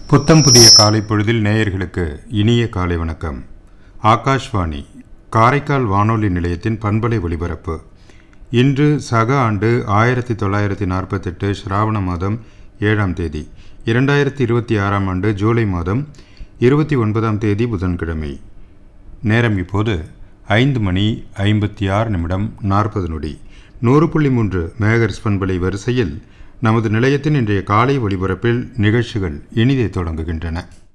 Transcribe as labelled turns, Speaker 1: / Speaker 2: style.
Speaker 1: புத்தம் புதிய காலை பொழுதில் நேயர்களுக்கு இனிய காலை வணக்கம் ஆகாஷ்வாணி காரைக்கால் வானொலி நிலையத்தின் பண்பலை ஒலிபரப்பு இன்று சக ஆண்டு ஆயிரத்தி தொள்ளாயிரத்தி நாற்பத்தெட்டு ஸ்ராவண மாதம் ஏழாம் தேதி இரண்டாயிரத்தி இருபத்தி ஆறாம் ஆண்டு ஜூலை மாதம் இருபத்தி ஒன்பதாம் தேதி புதன்கிழமை நேரம் இப்போது ஐந்து மணி ஐம்பத்தி ஆறு நிமிடம் நாற்பது நொடி நூறு புள்ளி மூன்று மேகர்ஸ் பண்பலை வரிசையில் நமது நிலையத்தின் இன்றைய காலை ஒலிபரப்பில் நிகழ்ச்சிகள் இனிதே தொடங்குகின்றன